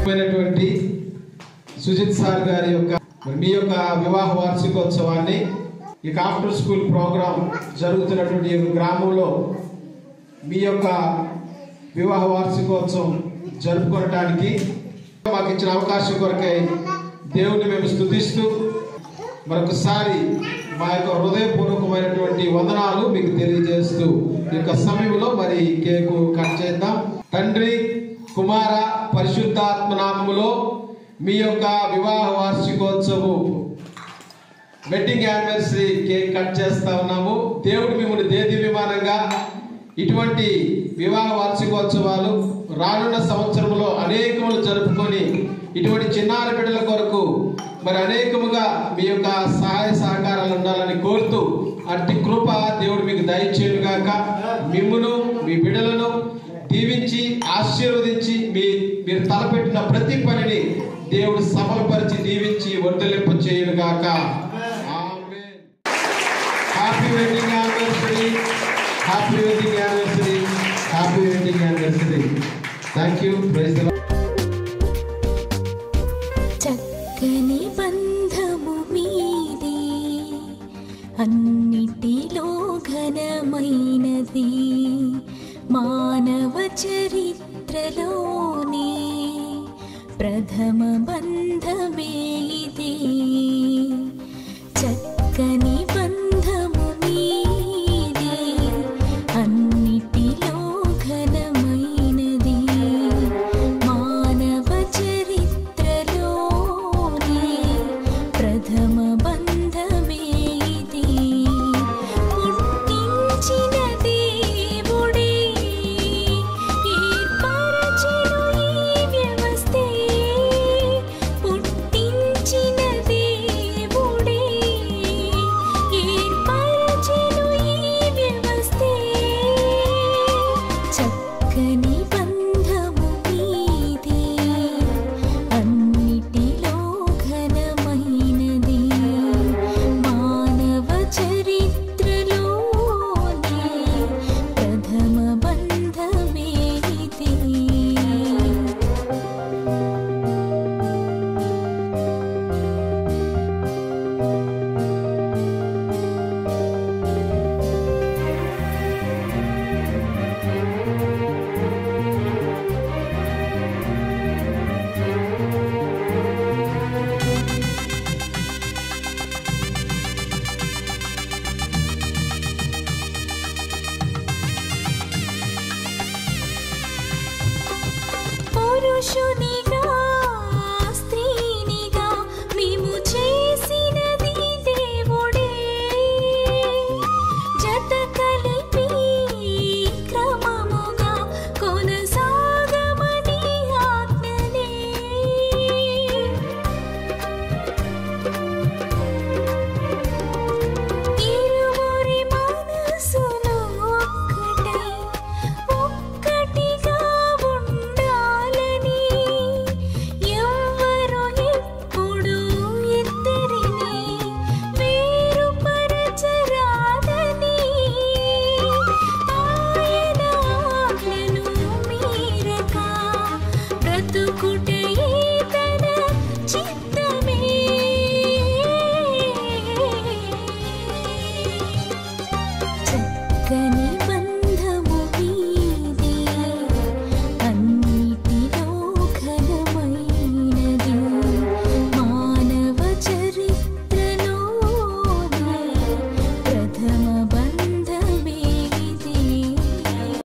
అయినటువంటి సుజిత్ సార్ గారి యొక్క మరి మీ యొక్క వివాహ వార్షికోత్సవాన్ని ఇక ఆఫ్టర్ స్కూల్ ప్రోగ్రాం జరుగుతున్నటువంటి ఈ గ్రామంలో మీ యొక్క వివాహ వార్షికోత్సవం జరుపుకోవటానికి మాకు ఇచ్చిన అవకాశం కొరకై దేవుని మేము స్తుతిస్తూ మరొకసారి మా యొక్క హృదయపూర్వకమైనటువంటి వందనాలు మీకు తెలియజేస్తూ ఈ యొక్క సమయంలో మరి కేకు కట్ చేద్దాం తండ్రి కుమార పరిశుద్ధాత్మ నామములో మీ యొక్క వివాహ వార్షికోత్సవం వెడ్డింగ్ యానివర్సరీ కేక్ కట్ చేస్తా ఉన్నాము దేవుడు మిమ్మల్ని దేది విమానంగా ఇటువంటి వివాహ వార్షికోత్సవాలు రానున్న సంవత్సరంలో అనేకములు జరుపుకొని ఇటువంటి చిన్నారి బిడ్డల కొరకు మరి అనేకముగా మీ యొక్క సహాయ సహకారాలు ఉండాలని కోరుతూ అట్టి కృప దేవుడు మీకు దయచేయుగాక మిమ్మును మీ బిడ్డలను దీవించి ఆశీర్వదించి మీ మీరు తలపెట్టిన ప్రతి పనిని దేవుడు సఫలపరిచి దీవించి వర్ధలింప చేయుగాక ఆమేన్ happy wedding anniversary happy wedding anniversary happy wedding anniversary thank you praise the చక్కని బంధము మీది అన్నిటిలో ఘనమైనది మానవ చరిత్రలోనే ప్రథమ బంధమే ఇది చక్కని బంధము మీది అన్నిటిలో ఘనమైనది మానవ చరిత్రలోనే ప్రథమ బంధమే ఇది పుట్టించిన దేవుడే ఏర్పరచెను ఈ వ్యవస్థే పుట్టించిన దేవుడే ఏర్పరచెను ఈ వ్యవస్థే చక్కని బంధము మీదే అన్నిటిలో ఘనమైనది మానవ చరిత్రలోనే ప్రథమ బంధమే ఇది పురుషుని